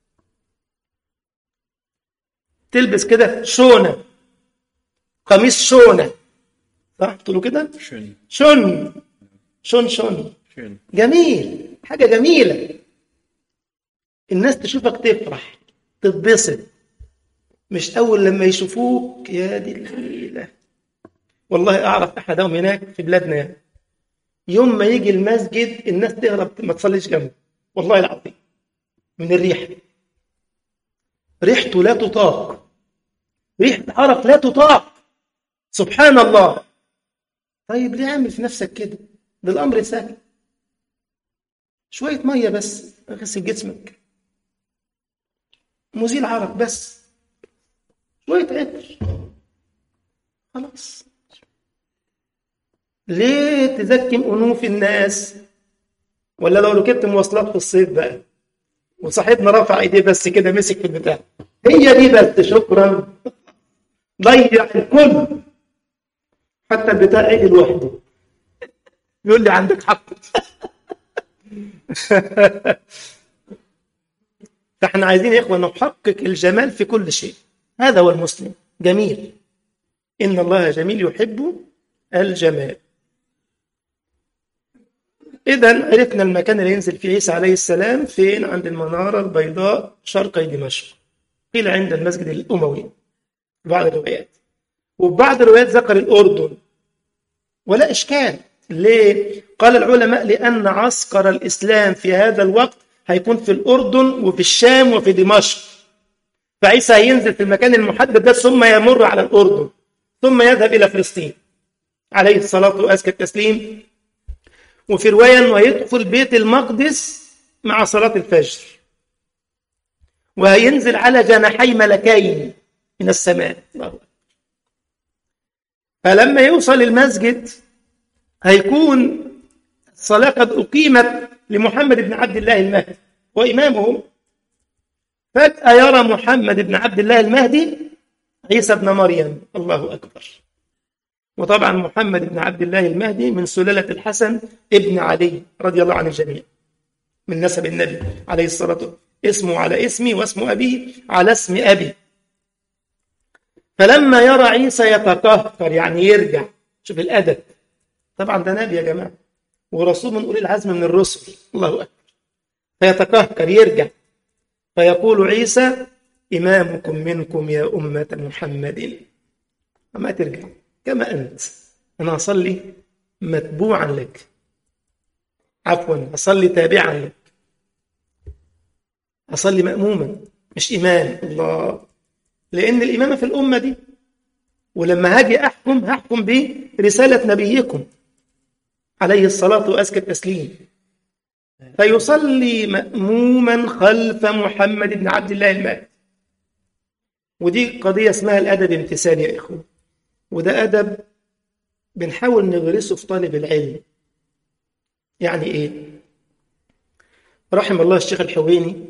تلبس كده شونة قميص شونة صح تقولوا كده Schön. شن شن شن Schön. جميل حاجة جميلة الناس تشوفك تفرح تتبسط مش أول لما يشوفوك يا دي الليلة والله أعرف أحدهم هناك في بلادنا يعني. يوم ما يجي المسجد الناس تهرب ما تصليش جنبه والله العظيم من الريحة ريحته لا تطاق ريحة عرق لا تطاق سبحان الله طيب ليه عامل في نفسك كده ده الأمر سهل شوية مية بس اغسل جسمك مزيل عرق بس شوية عطر خلاص ليه تزكم أنوف الناس ولا لو ركبت مواصلات في الصيف بقى وصاحبنا رفع ايديه بس كده مسك في البتاع هي دي بس شكرا ضيع الكل حتى البتاع عيد لوحده يقول لي عندك حق فاحنا عايزين يا اخوه نحقق الجمال في كل شيء هذا هو المسلم جميل ان الله جميل يحب الجمال اذا عرفنا المكان اللي ينزل فيه عيسى عليه السلام فين عند المناره البيضاء شرقي دمشق قيل عند المسجد الاموي في بعض الروايات وفي بعض الروايات ذكر الاردن ولا اشكال ليه؟ قال العلماء لأن عسكر الإسلام في هذا الوقت هيكون في الأردن وفي الشام وفي دمشق فعيسى هينزل في المكان المحدد ده ثم يمر على الأردن ثم يذهب إلى فلسطين عليه الصلاة وأزكى التسليم وفي رواية أنه هيدخل بيت المقدس مع صلاة الفجر وهينزل على جناحي ملكين من السماء الله أكبر. فلما يوصل المسجد هيكون الصلاة قد أقيمت لمحمد بن عبد الله المهدي وإمامهم فجأة يرى محمد بن عبد الله المهدي عيسى بن مريم الله أكبر وطبعا محمد بن عبد الله المهدي من سلالة الحسن ابن علي رضي الله عن الجميع من نسب النبي عليه الصلاة والسلام اسمه على اسمي واسم أبيه على اسم أبي فلما يرى عيسى يتكهكر يعني يرجع شوف الأدب طبعا ده نبي يا جماعة ورسول من أولي العزم من الرسل الله أكبر فيتكهكر يرجع فيقول عيسى إمامكم منكم يا أمة محمد ما ترجع كما أنت أنا أصلي متبوعا لك عفوا أصلي تابعا لك أصلي مأموما مش إمام الله لأن الإمامة في الأمة دي ولما هاجي أحكم هحكم برسالة نبيكم عليه الصلاة وأزكى التسليم فيصلي مأموما خلف محمد بن عبد الله المهدي ودي قضية اسمها الأدب امتثال يا إخوة وده أدب بنحاول نغرسه في طالب العلم يعني إيه رحم الله الشيخ الحويني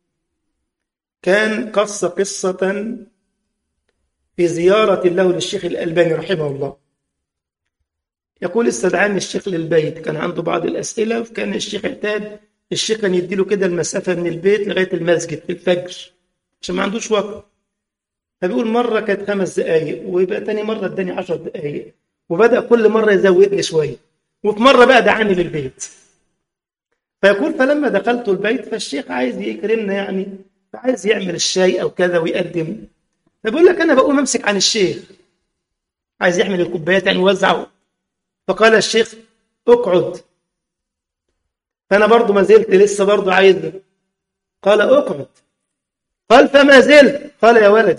كان قص قصة في زيارة له للشيخ الألباني رحمه الله يقول استدعاني الشيخ للبيت كان عنده بعض الأسئلة فكان الشيخ اعتاد الشيخ كان يديله كده المسافة من البيت لغاية المسجد في الفجر عشان ما عندوش وقت فبيقول مرة كانت خمس دقايق ويبقى تاني مرة اداني عشر دقايق وبدأ كل مرة يزود لي شوية وفي مرة بقى دعاني للبيت فيقول فلما دخلت البيت فالشيخ عايز يكرمنا يعني فعايز يعمل الشاي أو كذا ويقدم فبيقول لك أنا بقوم أمسك عن الشيخ عايز يعمل الكوبايات يعني يوزعه فقال الشيخ اقعد فأنا برضو ما زلت لسه برضو عايز قال اقعد قال فما زلت قال يا ولدي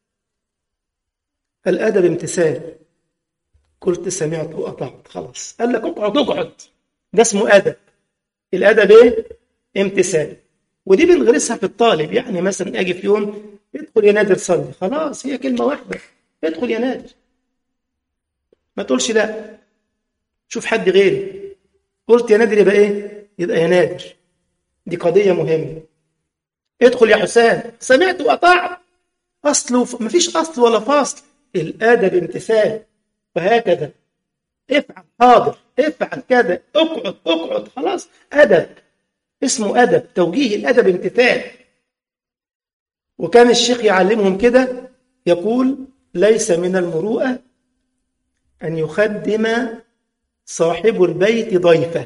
الأدب امتثال قلت سمعت وأطعت خلاص قال لك اقعد اقعد ده اسمه أدب الأدب إيه؟ امتثال ودي بنغرسها في الطالب يعني مثلا أجي في يوم ادخل يا نادر صلي خلاص هي كلمة واحدة ادخل يا نادر ما تقولش لا شوف حد غيري قلت يا نادر يبقى ايه يبقى يا نادر دي قضية مهمة ادخل يا حسام سمعت وأطعت أصل وف... مفيش أصل ولا فاصل الأدب امتثال وهكذا افعل حاضر افعل كذا اقعد اقعد خلاص أدب اسمه أدب توجيه الأدب امتثال وكان الشيخ يعلمهم كده يقول ليس من المروءة أن يخدم صاحب البيت ضيفه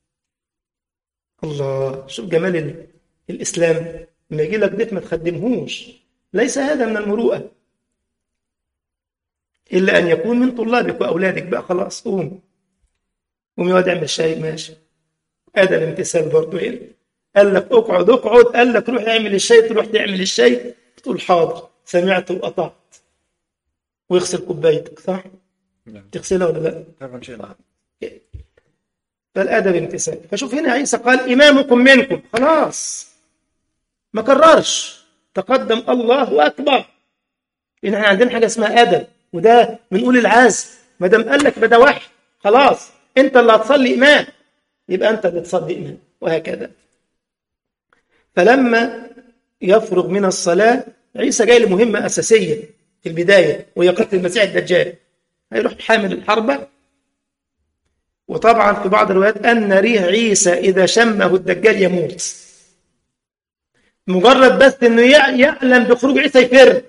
الله شوف جمال ال... الإسلام لما يجي لك ضيف ما تخدمهوش ليس هذا من المروءة إلا أن يكون من طلابك وأولادك بقى خلاص قوم قوم يقعد يعمل شاي ماشي هذا الامتثال برضه هنا قال لك اقعد اقعد قال لك روح اعمل الشاي تروح تعمل الشاي تقول حاضر سمعت وقطعت ويغسل كوبايتك صح؟ نعم تغسلها ولا لا؟ طبعا شيء نعم. فالادب امتثال فشوف هنا عيسى قال امامكم منكم خلاص ما كررش تقدم الله اكبر لان احنا عندنا حاجه اسمها ادب وده بنقول العزم ما دام قال لك ده وحي خلاص انت اللي هتصلي امام يبقى انت اللي تصلي امام وهكذا فلما يفرغ من الصلاه عيسى جاي لمهمه اساسيه في البدايه وهي قتل المسيح الدجال هيروح حامل الحربه وطبعا في بعض الروايات ان ريح عيسى اذا شمه الدجال يموت مجرد بس انه يع- يعلم بخروج عيسى يفر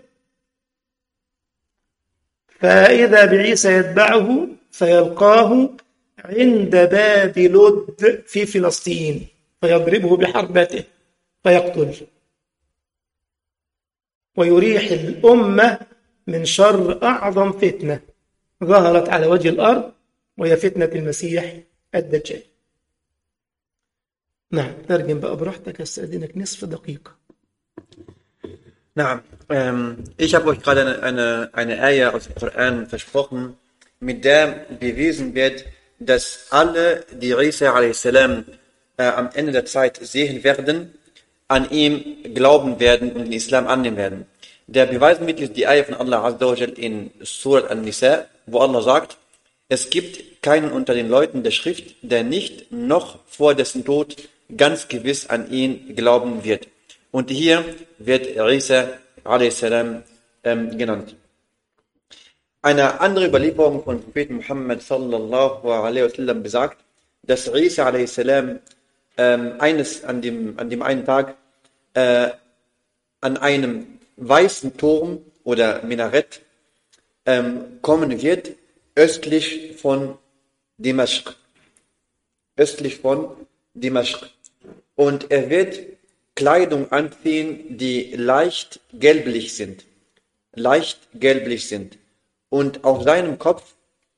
فاذا بعيسى يتبعه فيلقاه عند باب لد في فلسطين فيضربه بحربته فيقتل ويريح الامه من شر اعظم فتنه ظهرت على وجه الارض وهي فتنه المسيح الدجال نعم ترجم بقى براحتك استاذنك نصف دقيقه Naam, ähm, ich habe euch gerade eine, eine, eine Eier aus dem Koran versprochen, mit der bewiesen wird, dass alle, die Isa a.s. Äh, am Ende der Zeit sehen werden, an ihm glauben werden und den Islam annehmen werden. Der Beweismittel ist die Ayah von Allah Azza wa Jal in Surat An-Nisa, wo Allah sagt, es gibt keinen unter den Leuten der Schrift, der nicht noch vor dessen Tod ganz gewiss an ihn glauben wird. Und hier wird Isa a.s. Ähm, genannt. Eine andere Überlieferung von Propheten Muhammad sallallahu alaihi wasallam besagt, dass Isa a.s. Ähm, eines an dem, an dem einen Tag äh, an einem weißen Turm oder Minarett ähm, kommen wird, östlich von Dimashq. Östlich von Dimashq. Und er wird Kleidung anziehen, die leicht gelblich sind. Leicht gelblich sind. Und auf seinem Kopf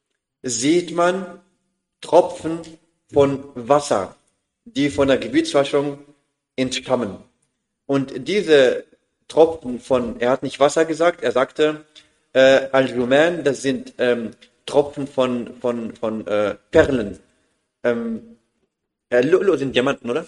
sieht man Tropfen von Wasser, die von der Gebietswaschung entstammen. Und diese Tropfen von, er hat nicht Wasser gesagt, er sagte, äh, Al-Juman, das sind ähm, Tropfen von, von, von äh, Perlen. Ähm, äh, Lulu sind Diamanten, oder?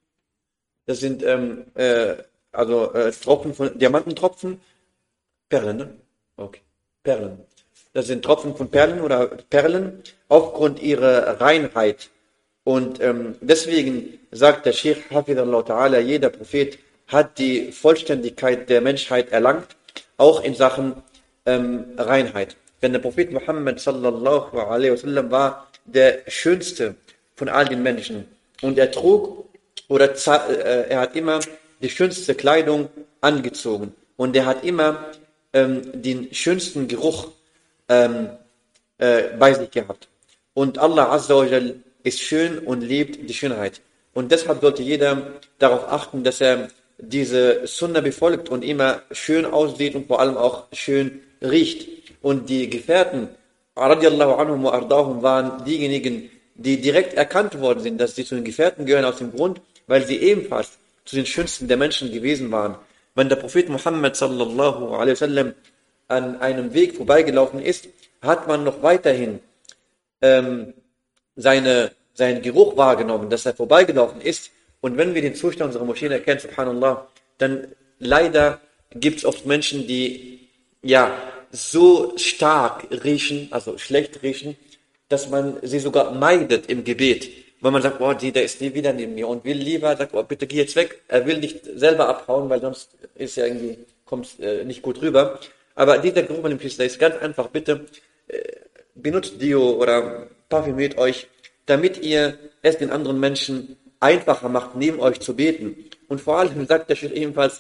Das sind ähm, äh, also äh, Tropfen von Diamantentropfen, Perlen, ne? Okay, Perlen. Das sind Tropfen von Perlen oder Perlen aufgrund ihrer Reinheit. Und ähm, deswegen sagt der Sheikh Hafidallah Ta'ala, jeder Prophet hat die Vollständigkeit der Menschheit erlangt, auch in Sachen ähm, Reinheit. Denn der Prophet Muhammad sallallahu alaihi wasallam war der schönste von all den Menschen. Und er trug oder äh, er hat immer die schönste Kleidung angezogen. Und er hat immer ähm, den schönsten Geruch ähm, äh, bei sich gehabt. Und Allah Azza wa Jal ist schön und liebt die Schönheit. Und deshalb sollte jeder darauf achten, dass er diese Sunna befolgt und immer schön aussieht und vor allem auch schön riecht. Und die Gefährten, radiallahu anhum wa ardahum, waren diejenigen, die direkt erkannt worden sind, dass sie zu den Gefährten gehören aus dem Grund, weil sie ebenfalls zu den schönsten der Menschen gewesen waren. Wenn der Prophet Muhammad sallallahu alaihi wasallam an einem Weg vorbeigelaufen ist, hat man noch weiterhin ähm, seine, seinen Geruch wahrgenommen, dass er vorbeigelaufen ist und wenn wir den Zustand unserer Moscheen erkennen, subhanallah, dann leider gibt es oft Menschen, die ja so stark riechen, also schlecht riechen, dass man sie sogar meidet im Gebet. Weil man sagt, boah, die, der ist nie wieder neben mir und will lieber, sagt, oh, bitte geh jetzt weg. Er will nicht selber abhauen, weil sonst ist ja irgendwie, kommt äh, nicht gut rüber. Aber dieser Geruch von dem Priester ist ganz einfach, bitte äh, benutzt Dio oder parfümiert euch, damit ihr es den anderen Menschen einfacher macht, neben euch zu beten. Und vor allem sagt der Sheikh ebenfalls,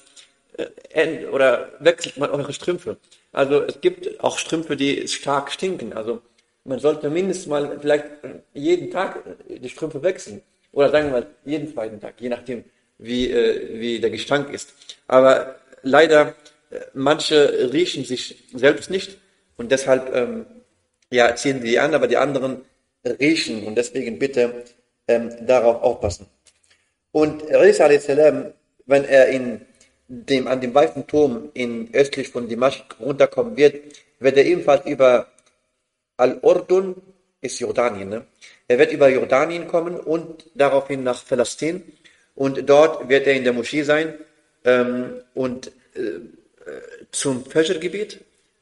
äh, oder wechselt mal eure Strümpfe. Also es gibt auch Strümpfe, die stark stinken. Also man sollte mindestens mal vielleicht jeden Tag die Strümpfe wechseln. Oder sagen wir mal jeden zweiten Tag, je nachdem, wie, äh, wie der Gestank ist. Aber leider, äh, manche riechen sich selbst nicht und deshalb ähm, ja, ziehen die an, aber die anderen riechen. Und deswegen bitte ähm, darauf aufpassen. Und Isa a.s., wenn er in dem, an dem weißen Turm in östlich von Dimashq runterkommen wird, wird er ebenfalls über Al-Urdun, ist Jordanien, ne? Er wird über Jordanien kommen und daraufhin nach Palästin und dort wird er in der Moschee sein ähm, und äh, zum Fajr-Gebet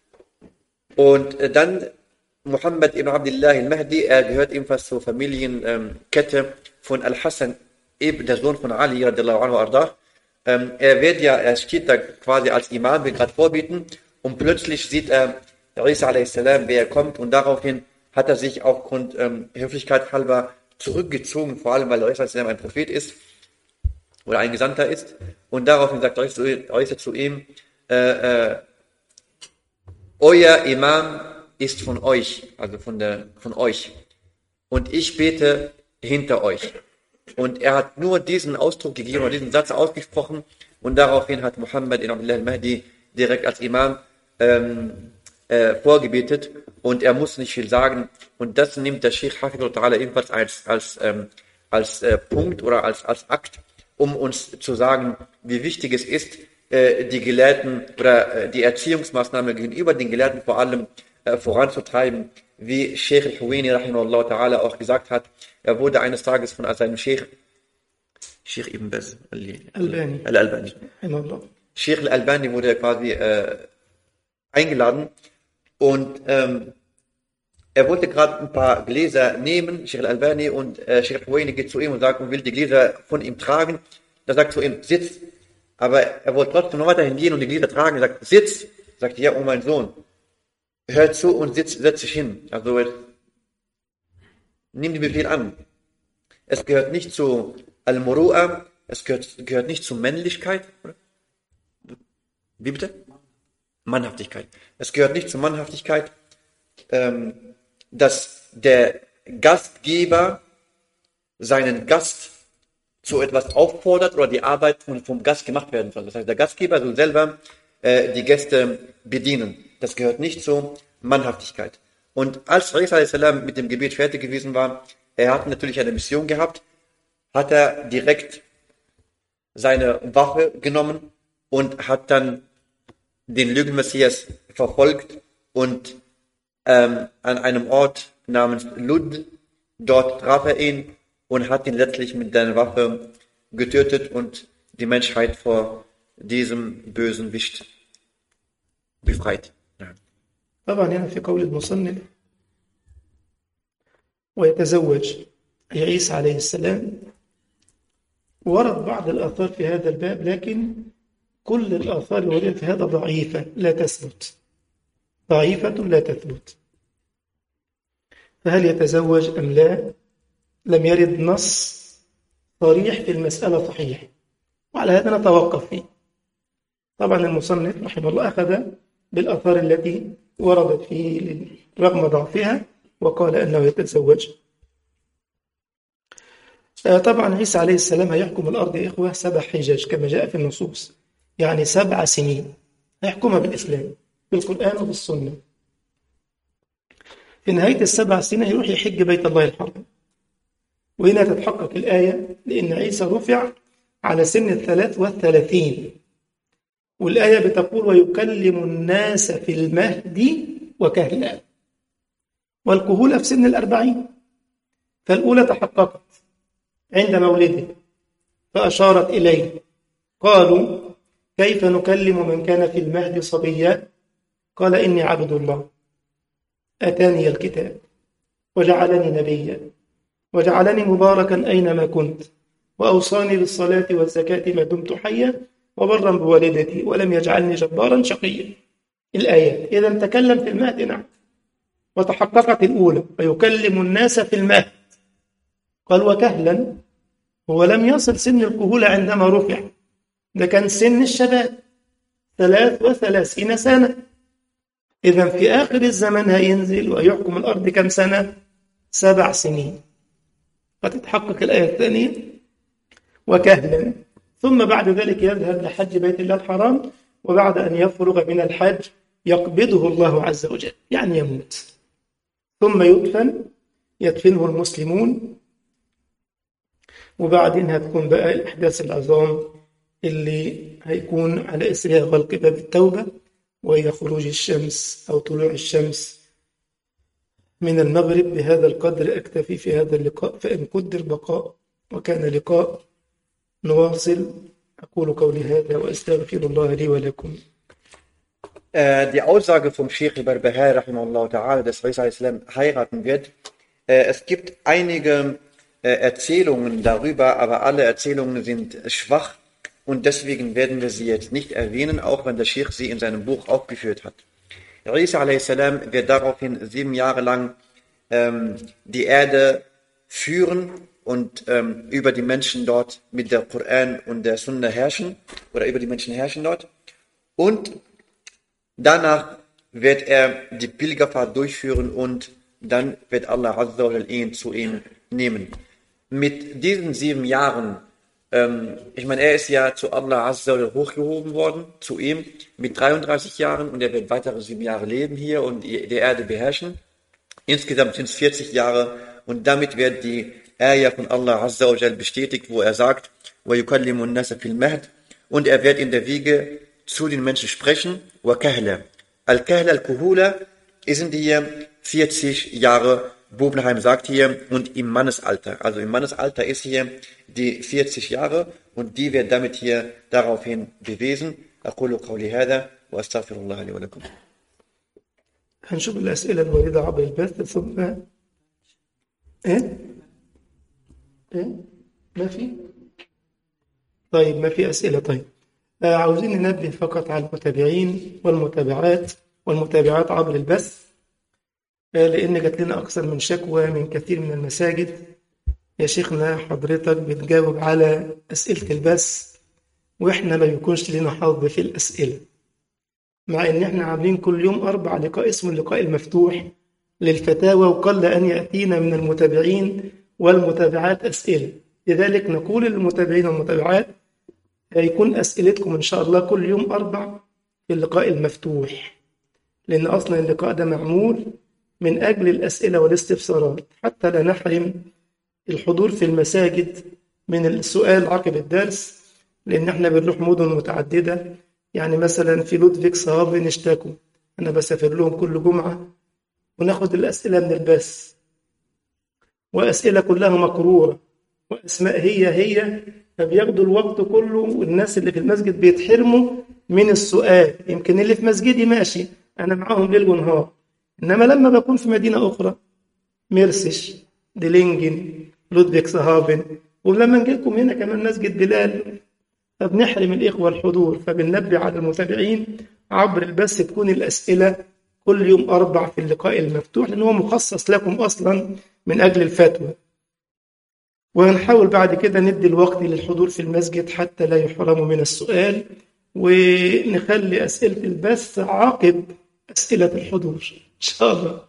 und äh, dann Muhammad ibn Abdullah al-Mahdi, er gehört ebenfalls zur Familienkette ähm, von Al-Hassan, eben der Sohn von Ali, anhu ardah. Ähm, er wird ja, er steht da quasi als Imam, will gerade vorbieten, und plötzlich sieht er Isa a.s., wie er kommt, und daraufhin hat er sich aufgrund ähm, Höflichkeit halber zurückgezogen, vor allem weil Isa a.s. ein Prophet ist, oder ein Gesandter ist, und daraufhin sagt Isa zu ihm, äh, äh, euer Imam ist von euch, also von, der, von euch. Und ich bete hinter euch. Und er hat nur diesen Ausdruck gegeben, oder diesen Satz ausgesprochen. Und daraufhin hat Muhammad in Abdullah al-Mahdi direkt als Imam ähm, äh, vorgebetet. Und er muss nicht viel sagen. Und das nimmt der Sheikh Hafidul Ta'ala ebenfalls als, als, ähm, als äh, Punkt oder als, als Akt, um uns zu sagen, wie wichtig es ist, äh, die Gelehrten oder äh, die Erziehungsmaßnahme gegenüber den Gelehrten vor allem äh, voranzutreiben, wie Sheikh al-Huwaini rahimahullah ta'ala auch gesagt hat, er wurde eines Tages von seinem Sheikh, Sheikh Ibn Baz Albani. al-Albani, رحمه الله Sheikh al-Albani wurde quasi äh, eingeladen und ähm, er wollte gerade ein paar Gläser nehmen, Sheikh al-Albani, und äh, Sheikh al-Huwaini geht zu ihm und sagt, und will die Gläser von ihm tragen. Da sagt zu ihm, sitz. Aber er wollte trotzdem noch weiterhin gehen und die Gläser tragen. Er sagt, sitz. Sagt, ja, oh mein Sohn, hör zu und sitz, setz dich hin. Also, nimm den Befehl an. Es gehört nicht zu Al-Muru'a, es gehört, gehört nicht zu Männlichkeit. Oder? Wie bitte? Mannhaftigkeit. Es gehört nicht zur Mannhaftigkeit, ähm, dass der Gastgeber seinen Gast zu etwas auffordert oder die Arbeit von, vom Gast gemacht werden soll. Das heißt, der Gastgeber soll selber äh, die Gäste bedienen. Das gehört nicht zur Mannhaftigkeit. Und als Isa a.s. mit dem Gebet fertig gewesen war, er hat natürlich eine Mission gehabt, hat er direkt seine Waffe genommen und hat dann den Lügenmessias verfolgt und ähm, an einem Ort namens Lud, dort traf er ihn und hat ihn letztlich mit seiner Waffe getötet und die Menschheit vor diesem bösen Wicht befreit. Ja. طبعا هنا في قول المصنف ويتزوج عيسى عليه السلام ورد بعض الآثار في هذا الباب لكن كل الآثار الواردة في هذا ضعيفة لا تثبت ضعيفة لا تثبت فهل يتزوج أم لا لم يرد نص صريح في المسألة صحيح وعلى هذا نتوقف فيه طبعا المصنف رحمه الله أخذ بالآثار التي وردت فيه رغم ضعفها وقال أنه يتزوج آه، طبعا عيسى عليه السلام هيحكم الأرض يا إخوة سبع حجج كما جاء في النصوص يعني سبع سنين هيحكمها بالإسلام بالقرآن وبالسنة في نهاية السبع سنين هيروح يحج بيت الله الحرام وهنا تتحقق الآية لأن عيسى رفع على سن الثلاث والثلاثين والآية بتقول ويكلم الناس في المهد وكهلا والكهولة في سن الأربعين فالأولى تحققت عند مولده فأشارت إليه قالوا كيف نكلم من كان في المهد صبيا قال إني عبد الله أتاني الكتاب وجعلني نبيا وجعلني مباركا أينما كنت وأوصاني بالصلاة والزكاة ما دمت حيا وبرا بوالدتي ولم يجعلني جبارا شقيا الآيات إذا تكلم في المهد نعم وتحققت الأولى ويكلم الناس في المهد قال وكهلا هو لم يصل سن الكهولة عندما رفع ده كان سن الشباب ثلاث وثلاثين سنة إذا في آخر الزمن هينزل ويحكم الأرض كم سنة؟ سبع سنين فتتحقق الآية الثانية وكهلا ثم بعد ذلك يذهب لحج بيت الله الحرام وبعد أن يفرغ من الحج يقبضه الله عز وجل يعني يموت ثم يدفن يدفنه المسلمون وبعدين هتكون بقى الأحداث العظام اللي هيكون على إثرها غلق باب التوبة وهي خروج الشمس أو طلوع الشمس من المغرب بهذا القدر أكتفي في هذا اللقاء فإن قدر بقاء وكان لقاء نواصل أقول قولي هذا وأستغفر الله لي ولكم Äh, die Aussage vom Sheikh Barbahar, rahimahullah ta'ala, dass Isa Islam heiraten wird, äh, es gibt einige äh, Erzählungen darüber, aber alle Erzählungen sind schwach und deswegen werden wir sie jetzt nicht erwähnen, auch wenn der Sheikh sie in seinem Buch aufgeführt hat. Isa a.s. wird daraufhin sieben Jahre lang ähm, die Erde führen und ähm, über die Menschen dort mit der Koran und der Sunna herrschen oder über die Menschen herrschen dort. Und danach wird er die Pilgerfahrt durchführen und dann wird Allah Azza wa Jal ihn zu ihm nehmen. Mit diesen sieben Jahren, ähm, ich meine, er ist ja zu Allah Azza wa Jal hochgehoben worden, zu ihm mit 33 Jahren und er wird weitere sieben Jahre leben hier und die die Erde beherrschen. Insgesamt sind es 40 Jahre und damit wird die Ayah von Allah Azza wa Jal bestätigt, wo er sagt, وَيُكَلِّمُ النَّاسَ فِي الْمَهْدِ und er wird in der Wiege zu den Menschen sprechen, وَكَهْلَ Al-Kahla, Al-Kuhula sind hier 40 Jahre, Bubenheim sagt hier, und im Mannesalter. Also im Mannesalter ist hier die 40 Jahre und die wird damit hier daraufhin bewiesen. أقول قولي هذا وأستغفر الله لي ولكم. هنشوف الأسئلة الواردة عبر البث ثم إيه؟ إيه؟ ما في؟ طيب ما في أسئلة طيب آه عاوزين ننبه فقط على المتابعين والمتابعات والمتابعات عبر البث آه لأن جات لنا أكثر من شكوى من كثير من المساجد يا شيخنا حضرتك بتجاوب على أسئلة البث وإحنا ما بيكونش لنا حظ في الأسئلة مع إن إحنا عاملين كل يوم أربع لقاء اسمه اللقاء المفتوح للفتاوى وقل أن يأتينا من المتابعين والمتابعات أسئلة لذلك نقول للمتابعين والمتابعات يكون أسئلتكم إن شاء الله كل يوم أربع في اللقاء المفتوح لأن أصلا اللقاء ده معمول من أجل الأسئلة والاستفسارات حتى لا نحرم الحضور في المساجد من السؤال عقب الدرس لأن احنا بنروح مدن متعددة يعني مثلا في لودفيك صهافن اشتكوا أنا بسافر لهم كل جمعة وناخد الأسئلة من البث وأسئلة كلها مكروهة وأسماء هي هي فبياخدوا الوقت كله والناس اللي في المسجد بيتحرموا من السؤال يمكن اللي في مسجدي ماشي أنا معاهم ليل ونهار إنما لما بكون في مدينة أخرى ميرسش ديلينجن لودفيك صهافن ولما نجي لكم هنا كمان مسجد بلال فبنحرم الإخوة الحضور فبننبه على المتابعين عبر البث تكون الأسئلة كل يوم أربع في اللقاء المفتوح لأنه مخصص لكم أصلا من أجل الفتوى وهنحاول بعد كده ندي الوقت للحضور في المسجد حتى لا يحرموا من السؤال ونخلي أسئلة البث عقب أسئلة الحضور إن شاء الله